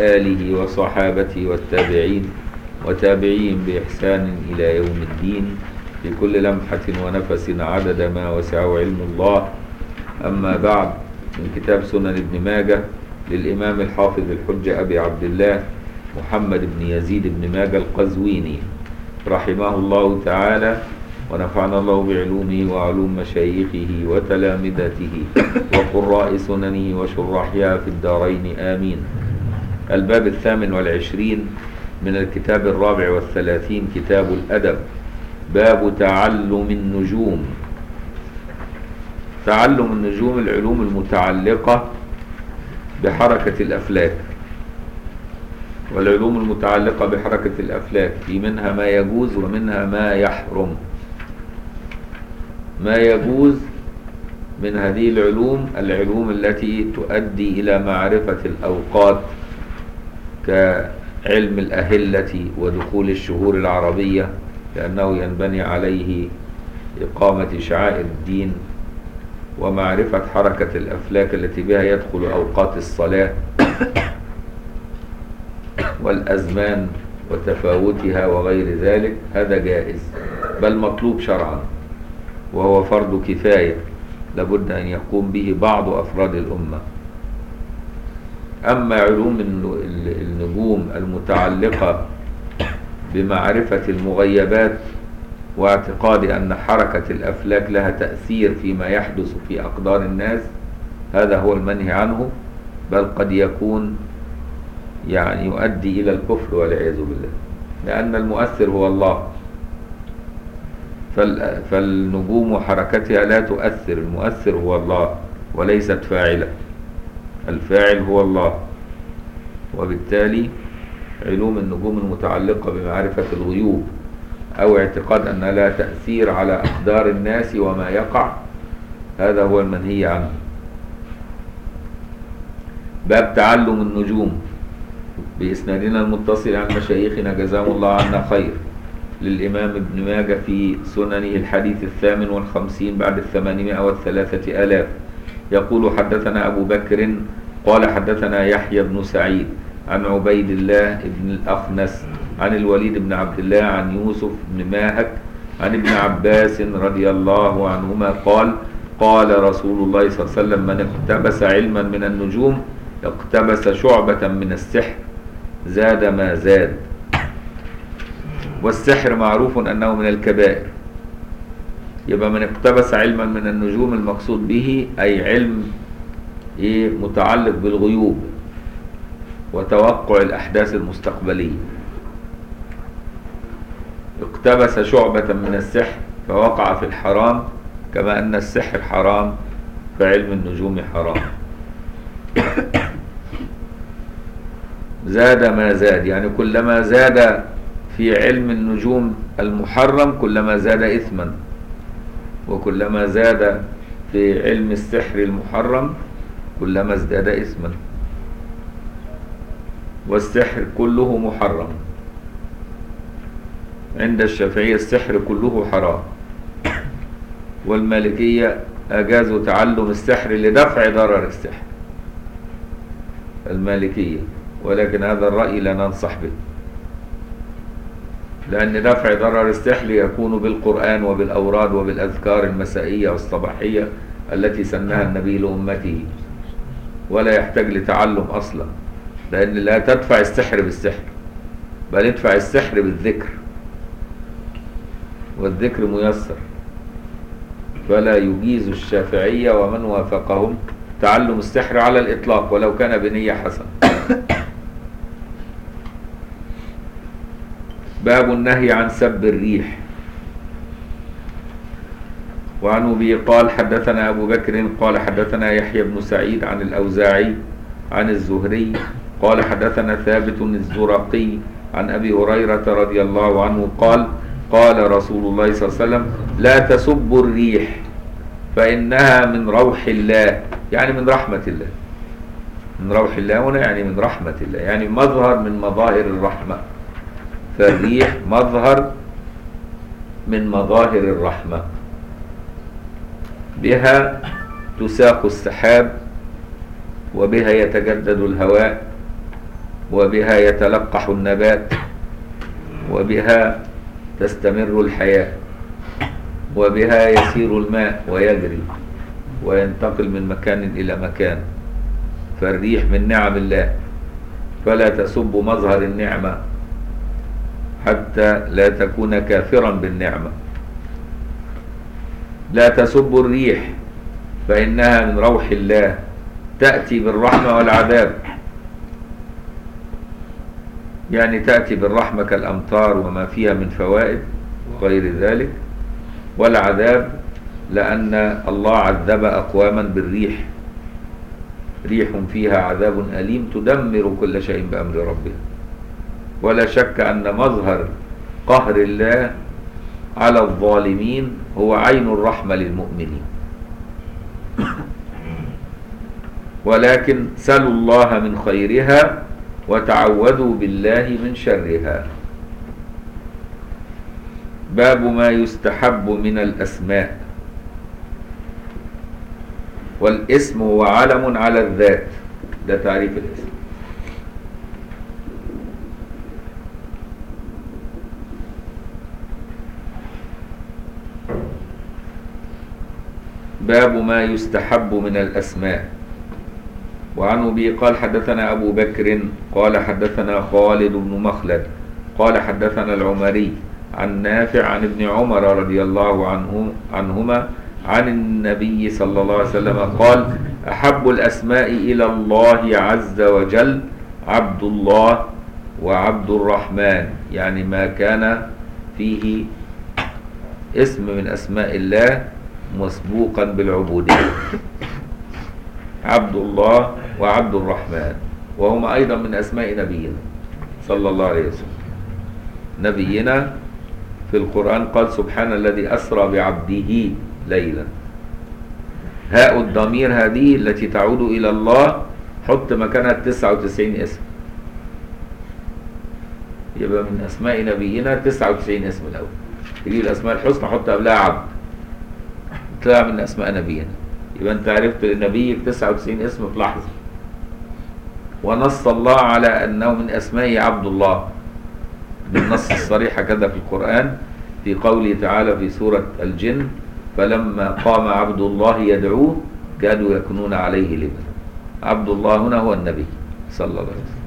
آله وصحابته والتابعين وتابعين بإحسان إلى يوم الدين في كل لمحة ونفس عدد ما وسعه علم الله أما بعد من كتاب سنن ابن ماجه للإمام الحافظ الحجة أبي عبد الله محمد بن يزيد بن ماجه القزويني رحمه الله تعالى ونفعنا الله بعلومه وعلوم مشايخه وتلامذته وقراء سننه وشراحها في الدارين آمين الباب الثامن والعشرين من الكتاب الرابع والثلاثين كتاب الأدب باب تعلم النجوم تعلم النجوم العلوم المتعلقة بحركة الأفلاك والعلوم المتعلقة بحركة الأفلاك في منها ما يجوز ومنها ما يحرم ما يجوز من هذه العلوم العلوم التي تؤدي إلى معرفة الأوقات كعلم الأهلة ودخول الشهور العربية لأنه ينبني عليه إقامة شعائر الدين ومعرفة حركة الأفلاك التي بها يدخل أوقات الصلاة والأزمان وتفاوتها وغير ذلك هذا جائز بل مطلوب شرعا وهو فرض كفاية لابد أن يقوم به بعض أفراد الأمة أما علوم النجوم المتعلقة بمعرفة المغيبات واعتقاد أن حركة الأفلاك لها تأثير فيما يحدث في أقدار الناس هذا هو المنهي عنه بل قد يكون يعني يؤدي إلى الكفر والعياذ بالله لأن المؤثر هو الله فالنجوم وحركتها لا تؤثر المؤثر هو الله وليست فاعلة الفاعل هو الله وبالتالي علوم النجوم المتعلقة بمعرفة الغيوب أو اعتقاد أن لا تأثير على أقدار الناس وما يقع هذا هو المنهي عنه باب تعلم النجوم بإسنادنا المتصل عن مشايخنا جزاهم الله عنا خير للإمام ابن ماجه في سننه الحديث الثامن والخمسين بعد الثمانمائة والثلاثة آلاف يقول حدثنا أبو بكر قال حدثنا يحيى بن سعيد عن عبيد الله بن الأخنس عن الوليد بن عبد الله عن يوسف بن ماهك عن ابن عباس رضي الله عنهما قال قال رسول الله صلى الله عليه وسلم من اقتبس علما من النجوم اقتبس شعبة من السحر زاد ما زاد والسحر معروف أنه من الكبائر يبقى من اقتبس علما من النجوم المقصود به أي علم إيه متعلق بالغيوب وتوقع الأحداث المستقبلية اقتبس شعبة من السحر فوقع في الحرام كما أن السحر حرام فعلم النجوم حرام زاد ما زاد يعني كلما زاد في علم النجوم المحرم كلما زاد إثما وكلما زاد في علم السحر المحرم كلما ازداد إثما والسحر كله محرم عند الشافعية السحر كله حرام والمالكية أجازوا تعلم السحر لدفع ضرر السحر المالكية ولكن هذا الرأي لا ننصح به لأن دفع ضرر السحر يكون بالقرآن وبالأوراد وبالأذكار المسائية والصباحية التي سنها النبي لأمته ولا يحتاج لتعلم أصلا لأن لا تدفع السحر بالسحر بل ادفع السحر بالذكر والذكر ميسر فلا يجيز الشافعية ومن وافقهم تعلم السحر على الإطلاق ولو كان بنية حسنة باب النهي عن سب الريح وعن أبي قال حدثنا أبو بكر قال حدثنا يحيى بن سعيد عن الأوزاعي عن الزهري قال حدثنا ثابت الزرقي عن أبي هريرة رضي الله عنه قال قال رسول الله صلى الله عليه وسلم لا تسبوا الريح فإنها من روح الله يعني من رحمة الله من روح الله هنا يعني من رحمة الله يعني مظهر من مظاهر الرحمة فالريح مظهر من مظاهر الرحمة بها تساق السحاب وبها يتجدد الهواء وبها يتلقح النبات وبها تستمر الحياة وبها يسير الماء ويجري وينتقل من مكان إلى مكان فالريح من نعم الله فلا تسب مظهر النعمة حتى لا تكون كافرا بالنعمة لا تسب الريح فإنها من روح الله تأتي بالرحمة والعذاب يعني تأتي بالرحمة كالأمطار وما فيها من فوائد غير ذلك والعذاب لأن الله عذب أقواما بالريح ريح فيها عذاب أليم تدمر كل شيء بأمر ربها ولا شك أن مظهر قهر الله على الظالمين هو عين الرحمة للمؤمنين ولكن سلوا الله من خيرها وتعوذوا بالله من شرها باب ما يستحب من الأسماء والاسم هو علم على الذات ده تعريف الاسم باب ما يستحب من الأسماء وعن أبي قال حدثنا أبو بكر قال حدثنا خالد بن مخلد قال حدثنا العمري عن نافع عن ابن عمر رضي الله عنه عنهما عن النبي صلى الله عليه وسلم قال أحب الأسماء إلى الله عز وجل عبد الله وعبد الرحمن يعني ما كان فيه اسم من أسماء الله مسبوقا بالعبودية عبد الله وعبد الرحمن وهما أيضا من أسماء نبينا صلى الله عليه وسلم نبينا في القرآن قال سبحان الذي أسرى بعبده ليلا هاء الضمير هذه التي تعود إلى الله حط مكانها 99 اسم يبقى من أسماء نبينا 99 اسم الأول تجي الأسماء الحسنى حط قبلها عبد طلع من أسماء نبينا يبقى أنت عرفت نبيك 99 اسم في لحظة ونص الله على أنه من أسمائه عبد الله بالنص الصريح كذا في القرآن في قوله تعالى في سورة الجن فلما قام عبد الله يدعوه كادوا يكونون عليه لبنا عبد الله هنا هو النبي صلى الله عليه وسلم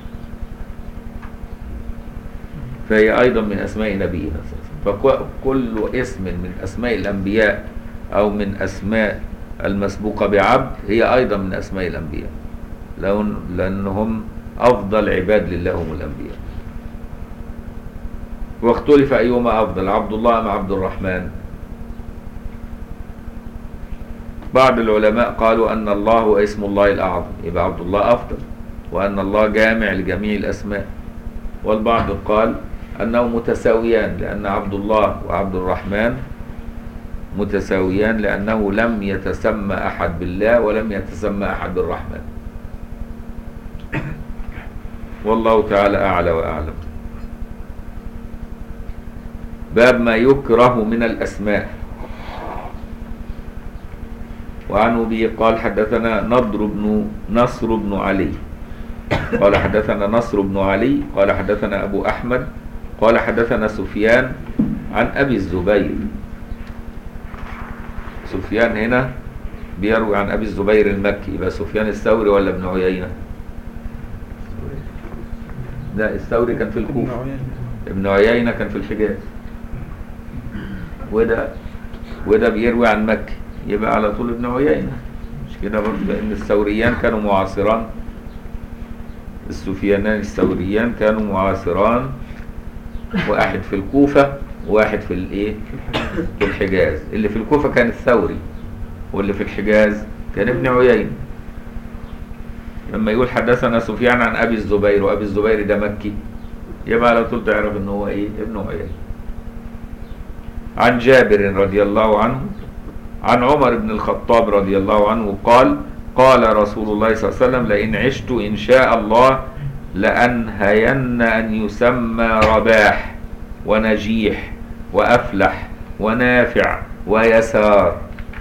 فهي أيضا من أسماء نبينا فكل اسم من أسماء الأنبياء أو من أسماء المسبوقة بعبد هي أيضا من أسماء الأنبياء لأنهم أفضل عباد لله هم الأنبياء واختلف أيهما أفضل عبد الله أم عبد الرحمن بعض العلماء قالوا أن الله هو اسم الله الأعظم يبقى عبد الله أفضل وأن الله جامع لجميع الأسماء والبعض قال أنه متساويان لأن عبد الله وعبد الرحمن متساويان لأنه لم يتسمى أحد بالله ولم يتسمى أحد بالرحمن والله تعالى أعلى وأعلم باب ما يكره من الأسماء وعن أبي قال حدثنا نضر بن نصر بن علي قال حدثنا نصر بن علي قال حدثنا أبو أحمد قال حدثنا سفيان عن أبي الزبير سفيان هنا بيروي عن أبي الزبير المكي يبقى سفيان الثوري ولا ابن عيينة لا الثوري كان في الكوفة ابن عيينة كان في الحجاز وده وده بيروي عن مكي يبقى على طول ابن عيينة مش كده برضه لأن الثوريان كانوا معاصران السفيانان الثوريان كانوا معاصران واحد في الكوفة وواحد في الايه في الحجاز اللي في الكوفة كان الثوري واللي في الحجاز كان ابن عيينة لما يقول حدثنا سفيان عن ابي الزبير وابي الزبير ده مكي يبقى على طول تعرف ان هو ايه ابن عيينة عن جابر رضي الله عنه عن عمر بن الخطاب رضي الله عنه قال قال رسول الله صلى الله عليه وسلم لئن عشت إن شاء الله لأنهين أن يسمى رباح ونجيح وأفلح ونافع ويسار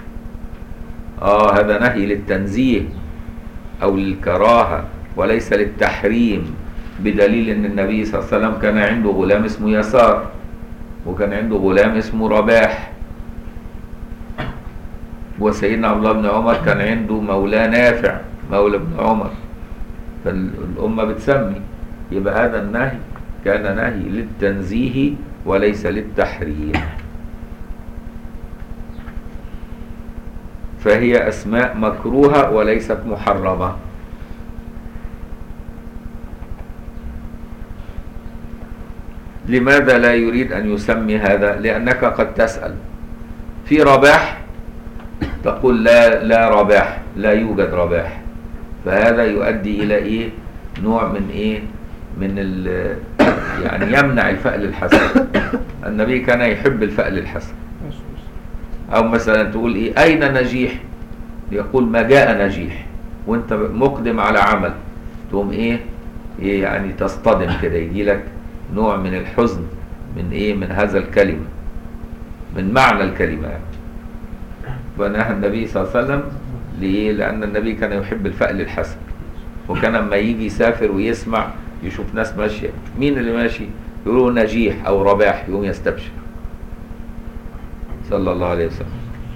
آه هذا نهي للتنزيه أو للكراهة وليس للتحريم بدليل ان النبي صلى الله عليه وسلم كان عنده غلام اسمه يسار وكان عنده غلام اسمه رباح وسيدنا عبد الله بن عمر كان عنده مولاه نافع مولى ابن عمر فالأمة بتسمي يبقى هذا النهي كان نهي للتنزيه وليس للتحريم فهي أسماء مكروهة وليست محرمة لماذا لا يريد أن يسمي هذا لأنك قد تسأل في رباح تقول لا لا رباح لا يوجد رباح فهذا يؤدي إلى إيه نوع من إيه من ال يعني يمنع الفأل الحسن النبي كان يحب الفأل الحسن أو مثلا تقول إيه أين نجيح يقول ما جاء نجيح وانت مقدم على عمل تقوم إيه, إيه يعني تصطدم كده يجي لك نوع من الحزن من إيه من هذا الكلمة من معنى الكلمة يعني. فنهى النبي صلى الله عليه وسلم ليه؟ لأن النبي كان يحب الفأل الحسن وكان لما يجي يسافر ويسمع يشوف ناس ماشية مين اللي ماشي؟ يقولوا نجيح أو رباح يقوم يستبشر صلى الله عليه وسلم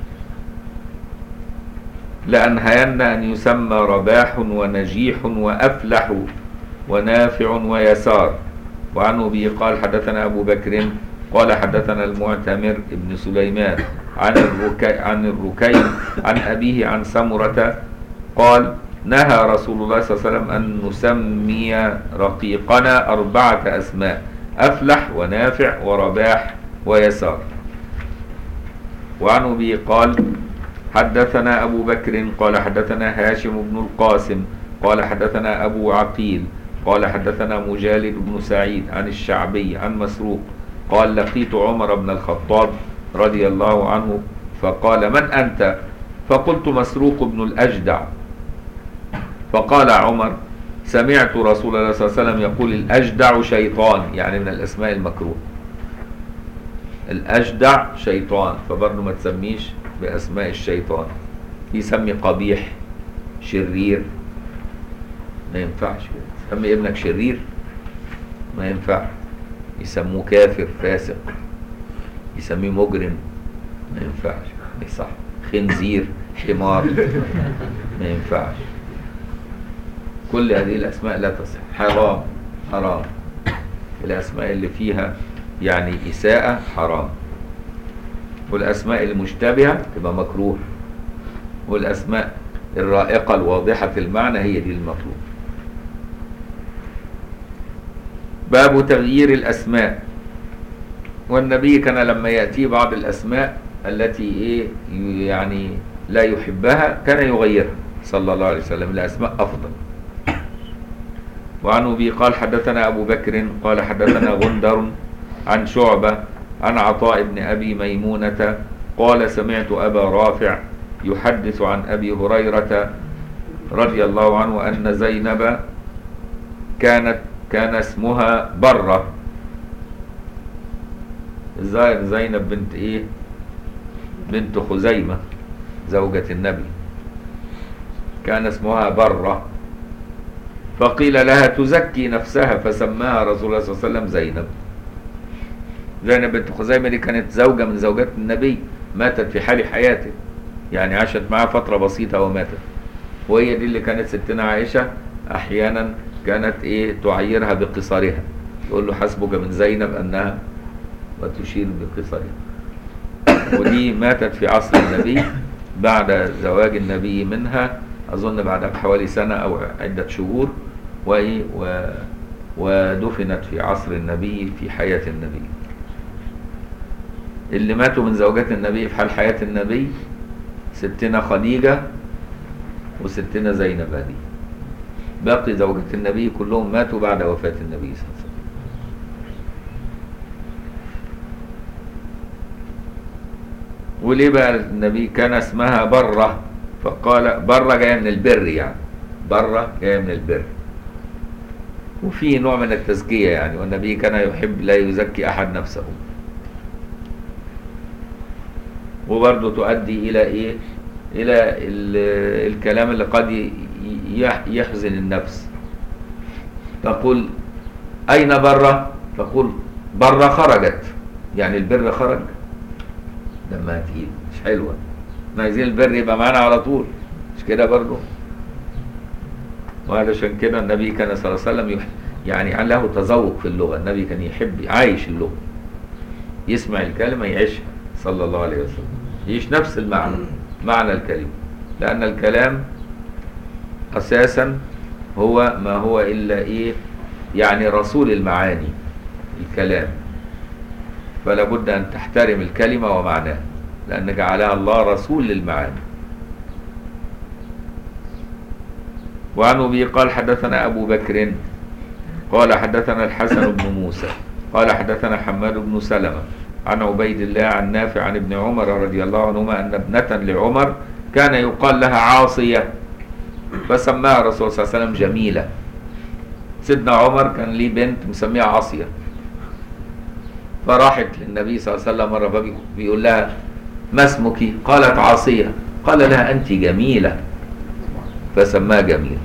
لأنهين أن يسمى رباح ونجيح وأفلح ونافع ويسار وعنه به قال حدثنا أبو بكر قال حدثنا المعتمر ابن سليمان عن الركي عن الركين عن أبيه عن سمرة قال نهى رسول الله صلى الله عليه وسلم أن نسمي رقيقنا أربعة أسماء أفلح ونافع ورباح ويسار وعنه به قال حدثنا أبو بكر قال حدثنا هاشم بن القاسم قال حدثنا أبو عقيل قال حدثنا مجالد بن سعيد عن الشعبي عن مسروق قال لقيت عمر بن الخطاب رضي الله عنه فقال من أنت فقلت مسروق بن الأجدع فقال عمر سمعت رسول الله صلى الله عليه وسلم يقول الأجدع شيطان يعني من الأسماء المكروه الأجدع شيطان فبرضه ما تسميش بأسماء الشيطان يسمي قبيح شرير ما ينفعش تسمي ابنك شرير ما ينفع يسموه كافر فاسق يسميه مجرم ما ينفعش ما صح خنزير حمار ما ينفعش كل هذه الأسماء لا تصح حرام حرام الأسماء اللي فيها يعني إساءة حرام والأسماء المشتبهة تبقى مكروه والأسماء الرائقة الواضحة في المعنى هي دي المطلوب باب تغيير الأسماء والنبي كان لما يأتي بعض الأسماء التي إيه يعني لا يحبها كان يغيرها صلى الله عليه وسلم الأسماء أفضل وعن أبي قال حدثنا أبو بكر قال حدثنا غندر عن شعبة عن عطاء بن أبي ميمونة قال سمعت أبا رافع يحدث عن أبي هريرة رضي الله عنه أن زينب كانت كان اسمها برة الظاهر زينب بنت ايه بنت خزيمة زوجة النبي كان اسمها برة فقيل لها تزكي نفسها فسماها رسول الله صلى الله عليه وسلم زينب زينب بنت خزيمة دي كانت زوجة من زوجات النبي ماتت في حال حياته يعني عاشت معاه فترة بسيطة وماتت وهي دي اللي كانت ستنا عائشة أحيانا كانت إيه تعيرها بقصرها يقول له حسبك من زينب أنها وتشير بقصرها ودي ماتت في عصر النبي بعد زواج النبي منها أظن بعد حوالي سنة أو عدة شهور وإيه و ودفنت في عصر النبي في حياة النبي اللي ماتوا من زوجات النبي في حال حياة النبي ستنا خديجة وستنا زينب هذه باقي زوجات النبي كلهم ماتوا بعد وفاة النبي صلى الله عليه وسلم وليه بقى النبي كان اسمها برة فقال برة جاية من البر يعني برة جاية من البر وفي نوع من التزكية يعني والنبي كان يحب لا يزكي أحد نفسه وبرضه تؤدي إلى إيه إلى الكلام اللي قد يحزن النفس تقول أين بر فقل بر خرجت يعني البر خرج دمها تقيل مش حلوة احنا عايزين البر يبقى معانا على طول مش كده برضه وعلشان كده النبي كان صلى الله عليه وسلم يح- يعني له تذوق في اللغة النبي كان يحب عايش اللغة يسمع الكلمة يعيشها صلى الله عليه وسلم يعيش نفس المعنى معنى الكلمة لأن الكلام أساسا هو ما هو إلا إيه يعني رسول المعاني الكلام فلا بد أن تحترم الكلمة ومعناها لأن جعلها الله رسول للمعاني وعن أبي قال حدثنا أبو بكر قال حدثنا الحسن بن موسى قال حدثنا حماد بن سلمة عن عبيد الله عن نافع عن ابن عمر رضي الله عنهما أن ابنة لعمر كان يقال لها عاصية فسماها الرسول صلى الله عليه وسلم جميلة سيدنا عمر كان ليه بنت مسميها عاصية فراحت للنبي صلى الله عليه وسلم مرة فبي- بيقول لها ما اسمك قالت عاصية قال لها أنت جميلة فسماها جميلة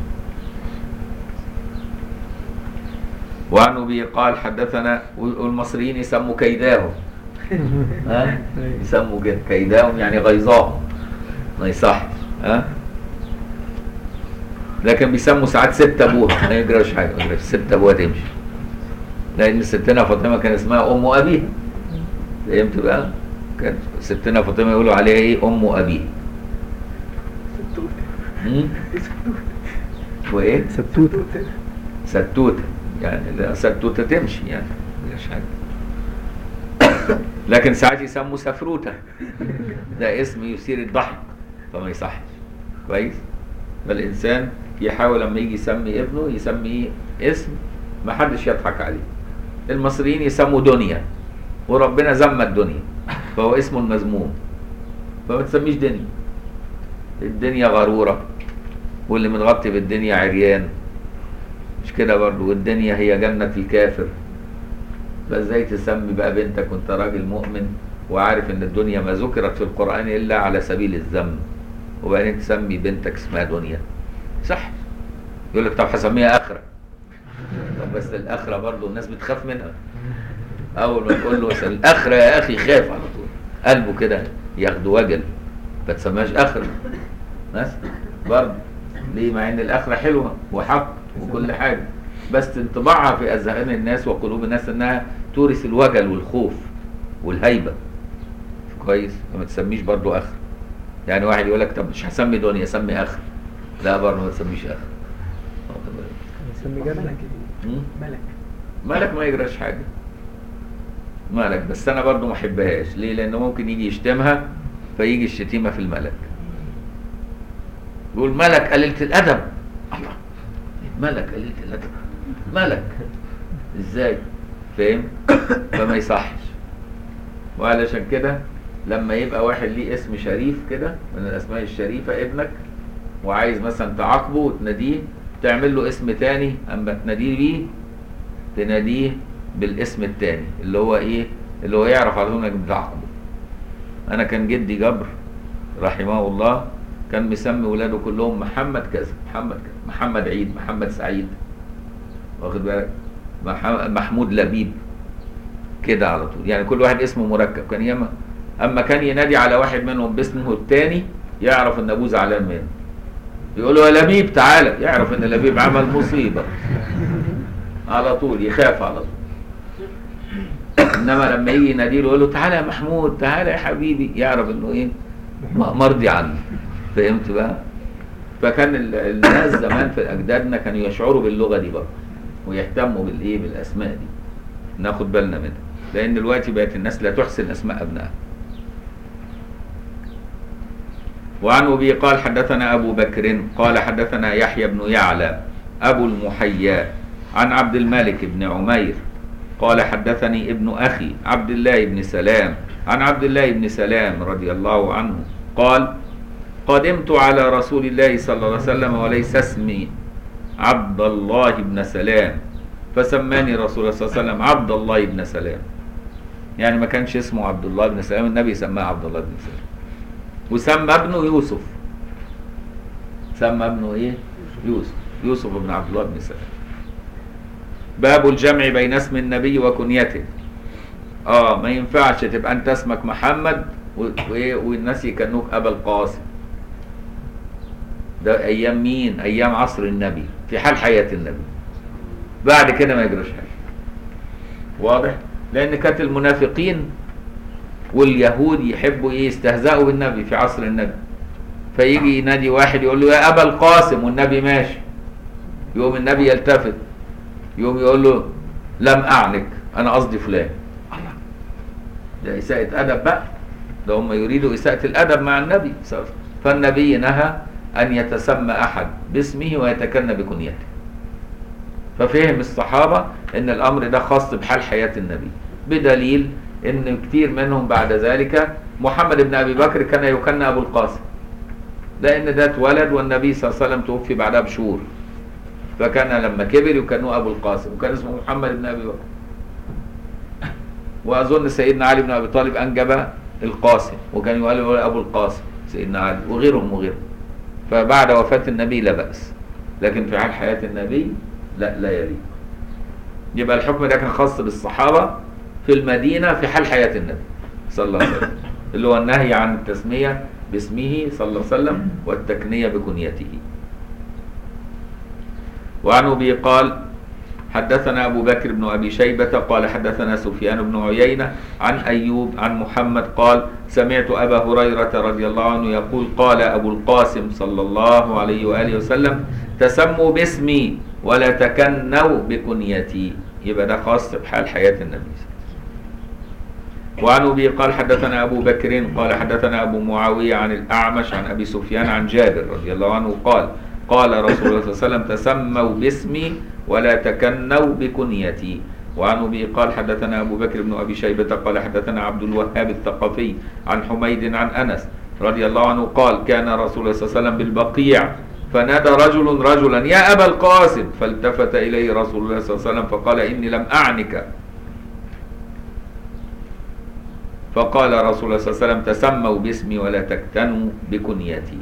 وعن أبي قال حدثنا والمصريين يسموا كيداهم ها يسموا كده كيداهم يعني غيظاهم ما يصح ها لكن بيسموا ساعات ست ابوها ما يجراش حاجه ما يجراش ست ابوها تمشي لان ستنا فاطمه كان اسمها ام ابيها فهمت بقى؟ كانت ستنا فاطمه يقولوا عليها ايه ام ابيها مم؟ وايه؟ ستوتة ستوته يعني لا ستوته تمشي يعني مش حاجه لكن ساعات يسموا سفروته ده اسم يثير الضحك فما يصحش كويس فالانسان يحاول لما يجي يسمي ابنه يسميه اسم ما حدش يضحك عليه المصريين يسموا دنيا وربنا ذم الدنيا فهو اسمه المذموم فما تسميش دنيا الدنيا غرورة واللي متغطي بالدنيا عريان مش كده برضو والدنيا هي جنة الكافر فازاي تسمي بقى بنتك وانت راجل مؤمن وعارف ان الدنيا ما ذكرت في القرآن الا على سبيل الذم وبعدين تسمي بنتك اسمها دنيا صح يقول لك طب هسميها اخرة طب بس الاخرة برضو الناس بتخاف منها اول ما تقول له الاخرة يا اخي خاف على طول قلبه كده ياخده وجل ما تسميهاش اخرة بس برضه ليه مع ان الاخرة حلوة وحق وكل حاجة بس انطباعها في اذهان الناس وقلوب الناس انها تورث الوجل والخوف والهيبة كويس فما تسميش برضه اخر يعني واحد يقول لك طب مش هسمي دنيا سمي اخر لا برضه ما تسميش اخر واخد بالك؟ نسمي جنة مم؟ ملك مالك ما يجراش حاجة مالك بس انا برضو ما احبهاش ليه لانه ممكن يجي يشتمها فيجي الشتيمة في الملك يقول ملك قليلة الادب الله ملك قليلة الادب ملك ازاي فاهم فما يصحش وعلشان كده لما يبقى واحد ليه اسم شريف كده من الاسماء الشريفة ابنك وعايز مثلا تعاقبه وتناديه تعمل له اسم تاني اما تناديه بيه تناديه بالاسم التاني اللي هو ايه اللي هو يعرف على طول انك بتعاقبه انا كان جدي جبر رحمه الله كان مسمي ولاده كلهم محمد كذا محمد كذا محمد عيد محمد سعيد واخد بالك مح- محمود لبيب كده على طول يعني كل واحد اسمه مركب كان ياما اما كان ينادي على واحد منهم باسمه التاني يعرف ان ابوه زعلان منه يقول له يا لبيب تعالى يعرف ان لبيب عمل مصيبه على طول يخاف على طول انما لما يجي يناديله يقول له تعالى يا محمود تعالى يا حبيبي يعرف انه ايه م- مرضي عنه فهمت بقى فكان ال- الناس زمان في اجدادنا كانوا يشعروا باللغه دي برضه ويهتموا بالايه بالاسماء دي ناخد بالنا منها لان دلوقتي بقت الناس لا تحسن اسماء ابنائها وعن ابي قال حدثنا ابو بكر قال حدثنا يحيى بن يعلى ابو المحيا عن عبد الملك بن عمير قال حدثني ابن اخي عبد الله بن سلام عن عبد الله بن سلام رضي الله عنه قال قدمت على رسول الله صلى الله عليه وسلم وليس اسمي عبد الله بن سلام فسماني رسول الله صلى الله عليه وسلم عبد الله بن سلام يعني ما كانش اسمه عبد الله بن سلام النبي سماه عبد الله بن سلام وسمى ابنه يوسف سمى ابنه ايه يوسف يوسف بن عبد الله بن سلام باب الجمع بين اسم النبي وكنيته اه ما ينفعش تبقى انت اسمك محمد و- وايه والناس يكنوك ابا القاسم ده ايام مين ايام عصر النبي في حال حياة النبي بعد كده ما يجراش حاجه واضح لان كانت المنافقين واليهود يحبوا ايه يستهزئوا بالنبي في عصر النبي فيجي ينادي واحد يقول له يا ابا القاسم والنبي ماشي يقوم النبي يلتفت يقوم يقول له لم اعنك انا قصدي فلان الله ده اساءة ادب بقى ده هم يريدوا اساءة الادب مع النبي صلى الله عليه وسلم. فالنبي نهى ان يتسمى احد باسمه ويتكنى بكنيته ففهم الصحابة ان الامر ده خاص بحال حياة النبي بدليل ان كتير منهم بعد ذلك محمد بن ابي بكر كان يكنى ابو القاسم لان ده اتولد والنبي صلى الله عليه وسلم توفي بعدها بشهور فكان لما كبر يكنوه ابو القاسم وكان اسمه محمد بن ابي بكر واظن سيدنا علي بن ابي طالب انجب القاسم وكان يقال له ابو القاسم سيدنا علي وغيرهم وغيرهم فبعد وفاة النبي لا بأس لكن في حال حياة النبي لا لا يليق يبقى الحكم ده كان خاص بالصحابة في المدينة في حال حياة النبي صلى الله عليه وسلم اللي هو النهي عن التسمية باسمه صلى الله عليه وسلم والتكنية بكنيته وعن أبي قال حدثنا أبو بكر بن أبي شيبة قال حدثنا سفيان بن عيينة عن أيوب عن محمد قال سمعت أبا هريرة رضي الله عنه يقول قال أبو القاسم صلى الله عليه وآله وسلم تسموا باسمي ولا تكنوا بكنيتي يبقى ده خاص بحال حياة النبي وعن أبي قال حدثنا أبو بكر قال حدثنا أبو معاوية عن الأعمش عن أبي سفيان عن جابر رضي الله عنه قال قال رسول الله صلى الله عليه وسلم تسموا باسمي ولا تكنوا بكنيتي وعن ابي قال حدثنا ابو بكر بن ابي شيبه قال حدثنا عبد الوهاب الثقفي عن حميد عن انس رضي الله عنه قال كان رسول الله صلى الله عليه وسلم بالبقيع فنادى رجل رجلا يا ابا القاسم فالتفت اليه رسول الله صلى الله عليه وسلم فقال اني لم اعنك فقال رسول الله صلى الله عليه وسلم تسموا باسمي ولا تكتنوا بكنيتي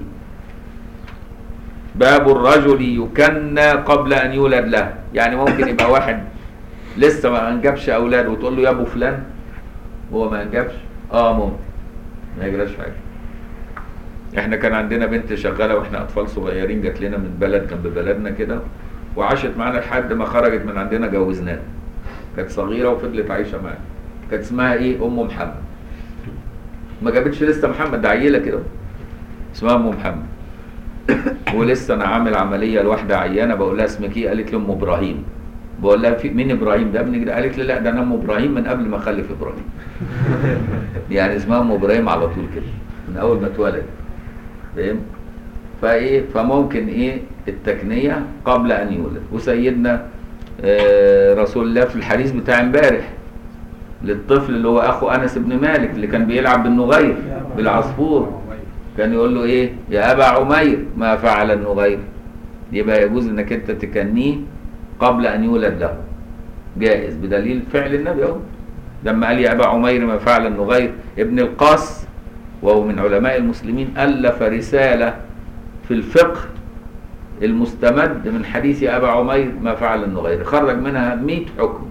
باب الرجل يكنى قبل ان يولد له يعني ممكن يبقى واحد لسه ما انجبش اولاد وتقول له يا ابو فلان هو ما انجبش اه ممكن ما يجراش حاجه احنا كان عندنا بنت شغاله واحنا اطفال صغيرين جات لنا من بلد جنب بلدنا كده وعاشت معانا لحد ما خرجت من عندنا جوزناها كانت صغيره وفضلت عايشه معانا كانت اسمها ايه ام محمد ما جابتش لسه محمد ده عيله كده اسمها ام محمد ولسه انا عامل عمليه لواحده عيانه بقول لها اسمك ايه قالت لي ام ابراهيم بقول لها في مين ابراهيم ده ابنك ده قالت لي لا ده انا ام ابراهيم من قبل ما اخلف ابراهيم يعني اسمها ام ابراهيم على طول كده من اول ما اتولد فاهم فايه فممكن ايه التكنيه قبل ان يولد وسيدنا آه رسول الله في الحديث بتاع امبارح للطفل اللي هو اخو انس بن مالك اللي كان بيلعب بالنغير بالعصفور كان يقول له ايه يا ابا عمير ما فعل النغير يبقى يجوز انك انت تكنيه قبل ان يولد له جائز بدليل فعل النبي اهو لما قال يا ابا عمير ما فعل النغير ابن القاس وهو من علماء المسلمين الف رساله في الفقه المستمد من حديث ابا عمير ما فعل النغير خرج منها 100 حكم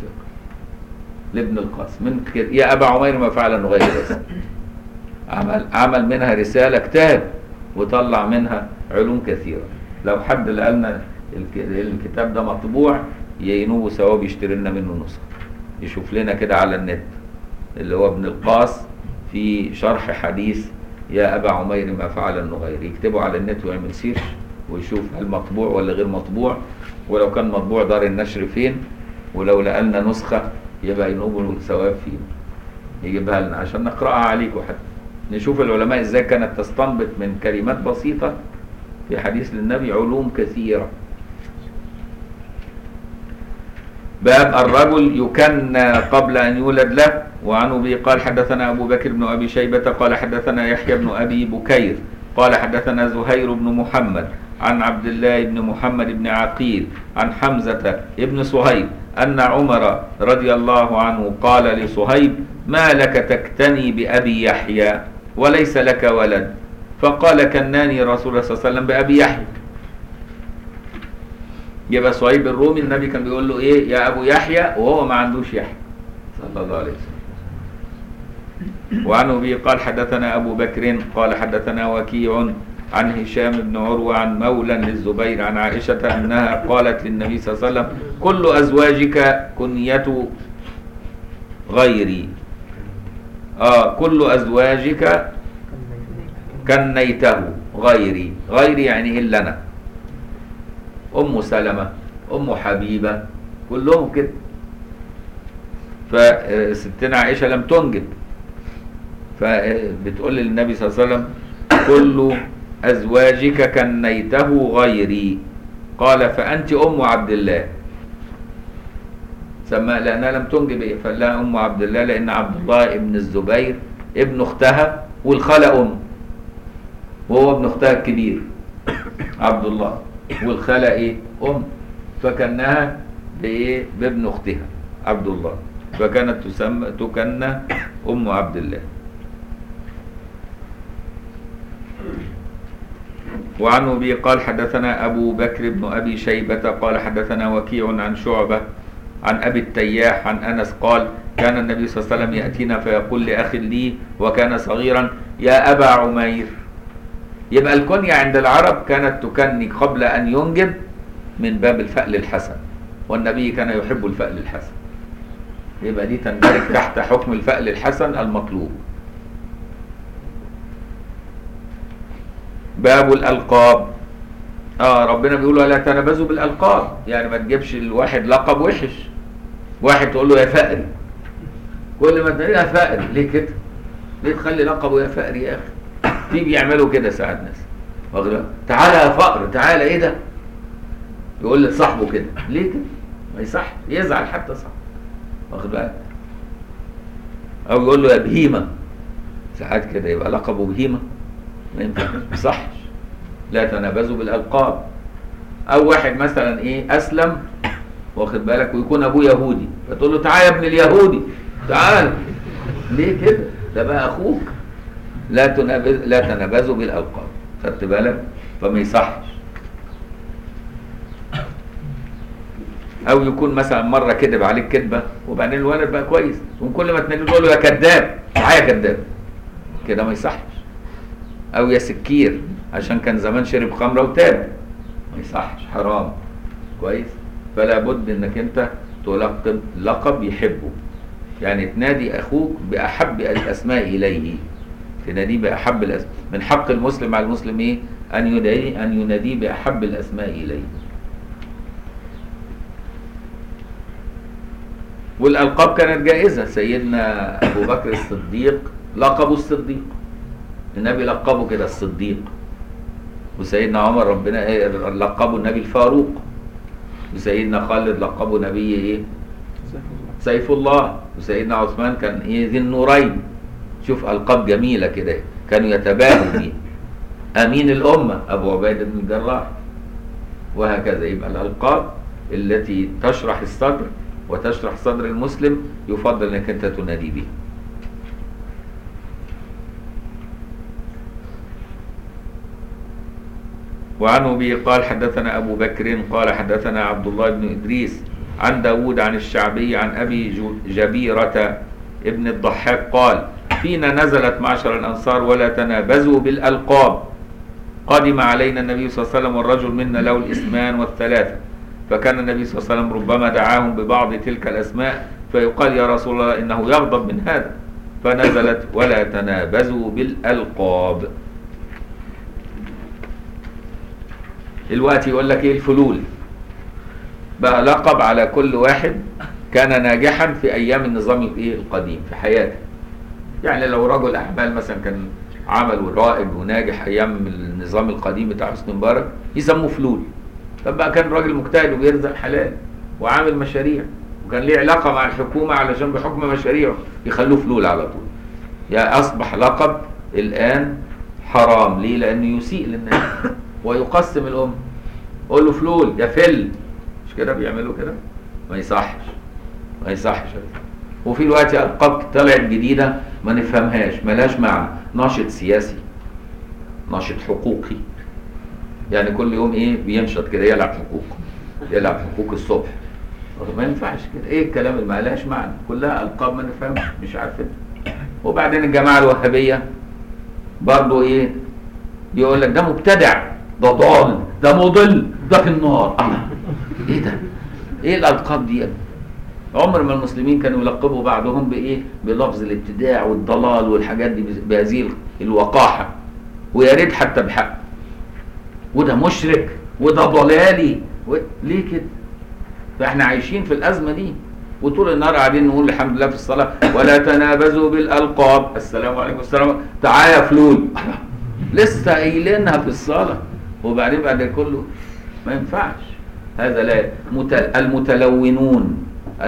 لابن القاس من كده يا ابا عمير ما فعل النغير بس عمل عمل منها رساله كتاب وطلع منها علوم كثيره لو حد لقالنا الكتاب ده مطبوع ينوب ثواب يشتري لنا منه نسخه يشوف لنا كده على النت اللي هو ابن القاس في شرح حديث يا ابا عمير ما فعل النغير يكتبه على النت ويعمل سيرش ويشوف هل مطبوع ولا غير مطبوع ولو كان مطبوع دار النشر فين ولو لقالنا نسخه يبقى ينوب ثواب فيه يجيبها لنا عشان نقراها عليكم حتى نشوف العلماء ازاي كانت تستنبط من كلمات بسيطة في حديث للنبي علوم كثيرة باب الرجل يكنى قبل أن يولد له وعن أبي قال حدثنا أبو بكر بن أبي شيبة قال حدثنا يحيى بن أبي بكير قال حدثنا زهير بن محمد عن عبد الله بن محمد بن عقيل عن حمزة بن صهيب أن عمر رضي الله عنه قال لصهيب ما لك تكتني بأبي يحيى وليس لك ولد فقال كناني رسول الله صلى الله عليه وسلم بأبي يحيى يبقى صهيب الرومي النبي كان بيقول له ايه يا ابو يحيى وهو ما عندوش يحيى صلى الله عليه وسلم وعن ابي قال حدثنا ابو بكر قال حدثنا وكيع عن هشام بن عروه عن مولى للزبير عن عائشه انها قالت للنبي صلى الله عليه وسلم كل ازواجك كنيه غيري اه كل ازواجك كنيته غيري غيري يعني الا انا ام سلمة ام حبيبة كلهم كده فستنا عائشة لم تنجب فبتقول للنبي صلى الله عليه وسلم كل أزواجك كنيته غيري قال فأنت أم عبد الله سمى لأنها لم تنجب إيه؟ فلا أم عبد الله لأن عبد الله ابن الزبير ابن أختها والخالة أم وهو ابن أختها الكبير عبد الله والخالة ايه ام فكنها بايه بابن اختها عبد الله فكانت تسمى تكنى ام عبد الله وعن ابي قال حدثنا ابو بكر بن ابي شيبه قال حدثنا وكيع عن شعبه عن ابي التياح عن انس قال كان النبي صلى الله عليه وسلم ياتينا فيقول لاخ لي وكان صغيرا يا ابا عمير يبقى الكنية عند العرب كانت تكني قبل أن ينجب من باب الفأل الحسن والنبي كان يحب الفأل الحسن يبقى دي تندرج تحت حكم الفأل الحسن المطلوب باب الألقاب اه ربنا بيقول ولا تنابزوا بالألقاب يعني ما تجيبش الواحد لقب وحش واحد تقول له يا فقري كل ما تلاقيه يا فقري ليه كده؟ ليه تخلي لقبه يا فقري يا أخي؟ في بيعملوا كده ساعات ناس واخد تعالى يا فقر تعالى ايه ده يقول لصاحبه كده ليه كده ما يصح يزعل حتى صاحبه واخد بالك او يقول له يا بهيمه ساعات كده يبقى لقبه بهيمه ما ينفعش ما يصحش لا تنابزوا بالالقاب او واحد مثلا ايه اسلم واخد بالك ويكون ابوه يهودي فتقول له تعالى يا ابن اليهودي تعال ليه كده ده بقى اخوك لا تنابز لا تنابزوا بالالقاب خدت بالك فما يصحش او يكون مثلا مره كذب عليك كذبه وبعدين الولد بقى كويس وكل ما تناديه تقول له يا كذاب تعالى يا كذاب كده ما يصحش او يا سكير عشان كان زمان شرب خمره وتاب ما يصحش حرام كويس فلا بد انك انت تلقب لقب يحبه يعني تنادي اخوك باحب الاسماء اليه تناديه باحب الاسماء من حق المسلم على المسلم ايه ان يناديه ان يناديه باحب الاسماء اليه والالقاب كانت جائزه سيدنا ابو بكر الصديق لقبه الصديق النبي لقبه كده الصديق وسيدنا عمر ربنا إيه لقبه النبي الفاروق وسيدنا خالد لقبه نبي ايه سيف الله وسيدنا عثمان كان ايه ذي النورين شوف القاب جميله كده كانوا يتباهوا بيها امين الامه ابو عبيده بن الجراح وهكذا يبقى الالقاب التي تشرح الصدر وتشرح صدر المسلم يفضل انك انت تنادي بها وعن أبي قال حدثنا أبو بكر قال حدثنا عبد الله بن إدريس عن داود عن الشعبي عن أبي جبيرة ابن الضحاك قال فينا نزلت معشر الأنصار ولا تنابزوا بالألقاب قدم علينا النبي صلى الله عليه وسلم والرجل منا له الإسمان والثلاثة فكان النبي صلى الله عليه وسلم ربما دعاهم ببعض تلك الأسماء فيقال يا رسول الله إنه يغضب من هذا فنزلت ولا تنابزوا بالألقاب الوقت يقول لك ايه الفلول بقى لقب على كل واحد كان ناجحا في ايام النظام الايه القديم في حياته يعني لو رجل اعمال مثلا كان عمل رائد وناجح ايام النظام القديم بتاع حسني مبارك يسموه فلول طب بقى كان راجل مجتهد وبيرزق حلال وعامل مشاريع وكان ليه علاقه مع الحكومه علشان بحكم مشاريعه يخلوه فلول على طول يعني اصبح لقب الان حرام ليه لانه يسيء للناس ويقسم الأم قول له فلول يا فل مش كده بيعملوا كده ما يصحش ما يصحش وفي الوقت ألقاب طلعت جديدة ما نفهمهاش ملاش معنى ناشط سياسي ناشط حقوقي يعني كل يوم ايه بينشط كده يلعب حقوق يلعب حقوق الصبح ما ينفعش كده ايه الكلام اللي ما لهاش معنى كلها القاب ما نفهمش مش عارفين وبعدين الجماعه الوهابيه برضه ايه يقول لك ده مبتدع ده ضال ده مضل ده في النار الله ايه ده ايه الالقاب دي عمر ما المسلمين كانوا يلقبوا بعضهم بايه بلفظ الابتداع والضلال والحاجات دي بهذه الوقاحه ويا ريت حتى بحق وده مشرك وده ضلالي و... ليه كده فاحنا عايشين في الازمه دي وطول النهار قاعدين نقول الحمد لله في الصلاه ولا تنابزوا بالالقاب السلام عليكم السلام تعالى يا فلول لسه قايلينها في الصلاه وبعدين بعد كله ما ينفعش هذا لا مت- المتلونون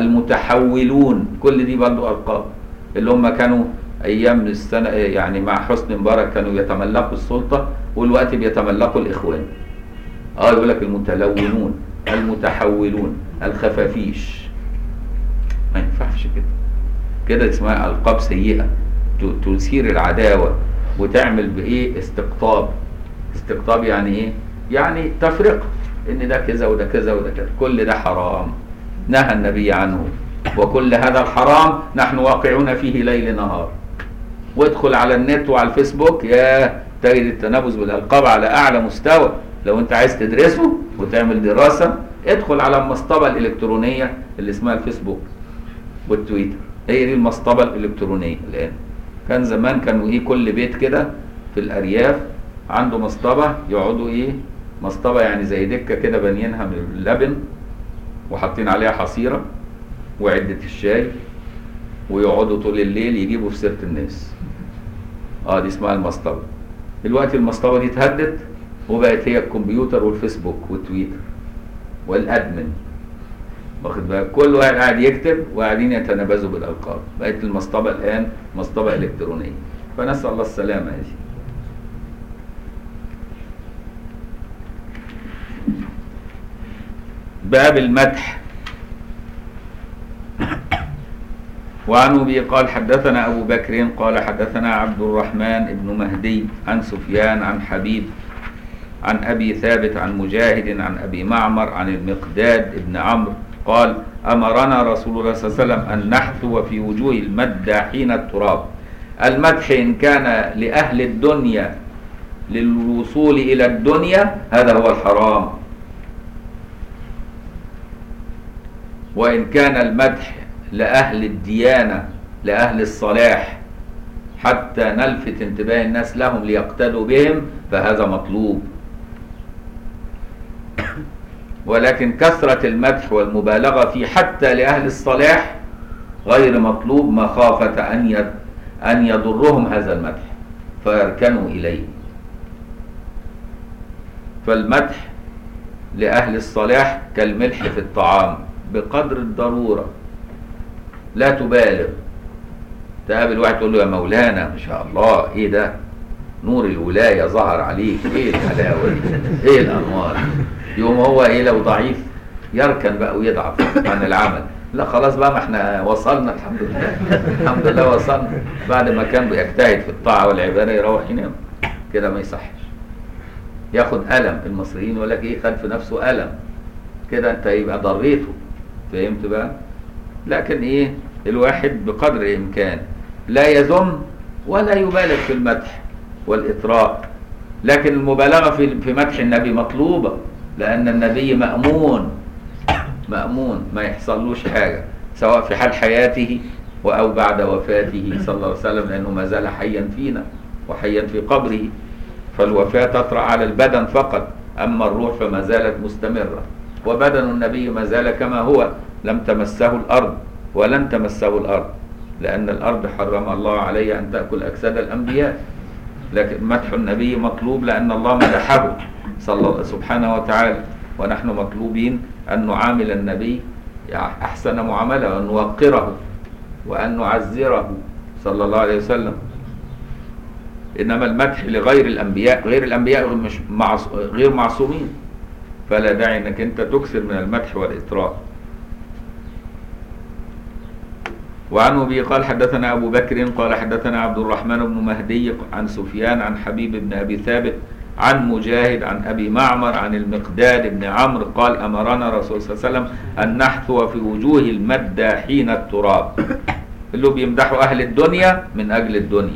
المتحولون كل دي برضه القاب اللي هم كانوا ايام السنه يعني مع حسني مبارك كانوا يتملكوا السلطه والوقت بيتملكوا الاخوان اه يقول لك المتلونون المتحولون الخفافيش ما ينفعش كده كده اسمها القاب سيئه ت- تثير العداوه وتعمل بايه استقطاب استقطاب يعني ايه يعني تفرقه ان ده كذا وده كذا وده كذا كل ده حرام نهى النبي عنه وكل هذا الحرام نحن واقعون فيه ليل نهار وادخل على النت وعلى الفيسبوك يا تجد التنابز بالالقاب على اعلى مستوى لو انت عايز تدرسه وتعمل دراسه ادخل على المصطبه الالكترونيه اللي اسمها الفيسبوك والتويتر هي دي المصطبه الالكترونيه الان كان زمان كانوا ايه كل بيت كده في الارياف عنده مصطبه يقعدوا ايه مصطبه يعني زي دكه كده بانيينها من اللبن وحاطين عليها حصيره وعده الشاي ويقعدوا طول الليل يجيبوا في سيره الناس اه دي اسمها المصطبه دلوقتي المصطبه دي اتهدت وبقت هي الكمبيوتر والفيسبوك والتويتر والادمن واخد بالك كل واحد قاعد يكتب وقاعدين يتنابزوا بالالقاب بقت المصطبه الان مصطبه الكترونيه فنسال الله السلامه يا سيدي باب المدح وعن ابي قال حدثنا ابو بكر قال حدثنا عبد الرحمن بن مهدي عن سفيان عن حبيب عن ابي ثابت عن مجاهد عن ابي معمر عن المقداد بن عمرو قال امرنا رسول الله صلى الله عليه وسلم ان نحثو في وجوه المداحين التراب المدح ان كان لاهل الدنيا للوصول الى الدنيا هذا هو الحرام وإن كان المدح لأهل الديانة لأهل الصلاح حتى نلفت انتباه الناس لهم ليقتدوا بهم فهذا مطلوب ولكن كثرة المدح والمبالغة فيه حتى لأهل الصلاح غير مطلوب مخافة أن يد أن يضرهم هذا المدح فيركنوا إليه فالمدح لأهل الصلاح كالملح في الطعام بقدر الضرورة لا تبالغ تقابل واحد تقول له يا مولانا ما شاء الله ايه ده نور الولاية ظهر عليك ايه الحلاوة دي ايه الانوار يوم هو ايه لو ضعيف يركن بقى ويضعف عن العمل لا خلاص بقى ما احنا وصلنا الحمد لله الحمد لله وصلنا بعد ما كان بيجتهد في الطاعة والعبادة يروح ينام كده ما يصحش ياخد ألم المصريين يقول لك ايه خد في نفسه ألم كده انت يبقى ضريته فهمت بقى لكن ايه الواحد بقدر الامكان لا يذم ولا يبالغ في المدح والاطراء لكن المبالغه في في مدح النبي مطلوبه لان النبي مامون مامون ما يحصلوش حاجه سواء في حال حياته او بعد وفاته صلى الله عليه وسلم لانه ما زال حيا فينا وحيا في قبره فالوفاه تطرا على البدن فقط اما الروح فما زالت مستمره وبدن النبي ما زال كما هو لم تمسه الأرض ولن تمسه الأرض لأن الأرض حرم الله عليه أن تأكل أجساد الأنبياء لكن مدح النبي مطلوب لأن الله مدحه صلى سبحانه وتعالى ونحن مطلوبين أن نعامل النبي أحسن معاملة وأن نوقره وأن نعزره صلى الله عليه وسلم إنما المدح لغير الأنبياء غير الأنبياء مش معص... غير معصومين فلا داعي انك انت تكثر من المدح والاطراء وعن ابي قال حدثنا ابو بكر قال حدثنا عبد الرحمن بن مهدي عن سفيان عن حبيب بن ابي ثابت عن مجاهد عن أبي معمر عن المقداد بن عمرو قال أمرنا رسول صلى الله عليه وسلم أن نحثو في وجوه المداحين التراب اللي بيمدحوا أهل الدنيا من أجل الدنيا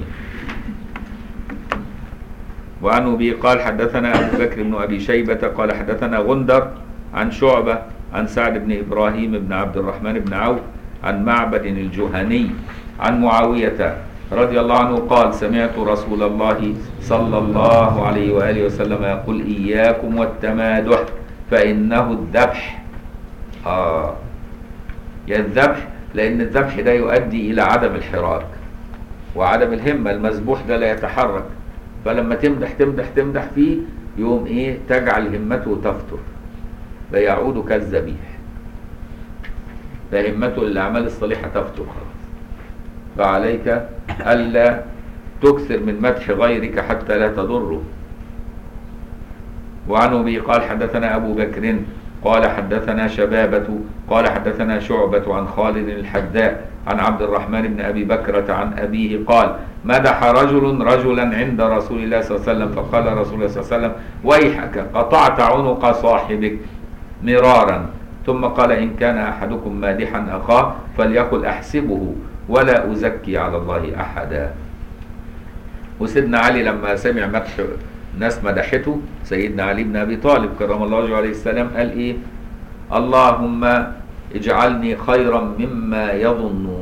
وعن أبي قال حدثنا أبو بكر بن أبي شيبة قال حدثنا غندر عن شعبة عن سعد بن إبراهيم بن عبد الرحمن بن عوف عن معبد الجهني عن معاوية رضي الله عنه قال سمعت رسول الله صلى الله عليه وآله وسلم يقول إياكم والتمادح فإنه الذبح آه يا الذبح لأن الذبح ده يؤدي إلى عدم الحراك وعدم الهمة المذبوح ده لا يتحرك فلما تمدح تمدح تمدح فيه يوم ايه تجعل همته تفتر فيعود كالذبيح فهمته للأعمال الصالحة تفتر خلاص فعليك ألا تكثر من مدح غيرك حتى لا تضره وعن أبي قال حدثنا أبو بكر قال حدثنا شبابة قال حدثنا شعبة عن خالد الحذاء عن عبد الرحمن بن أبي بكرة عن أبيه قال مدح رجل رجلا عند رسول الله صلى الله عليه وسلم فقال رسول الله صلى الله عليه وسلم ويحك قطعت عنق صاحبك مرارا ثم قال إن كان أحدكم مادحا أخاه فليقل أحسبه ولا أزكي على الله أحدا وسيدنا علي لما سمع مدح ناس مدحته سيدنا علي بن أبي طالب كرم الله وجهه عليه السلام قال إيه اللهم اجعلني خيرا مما يظنون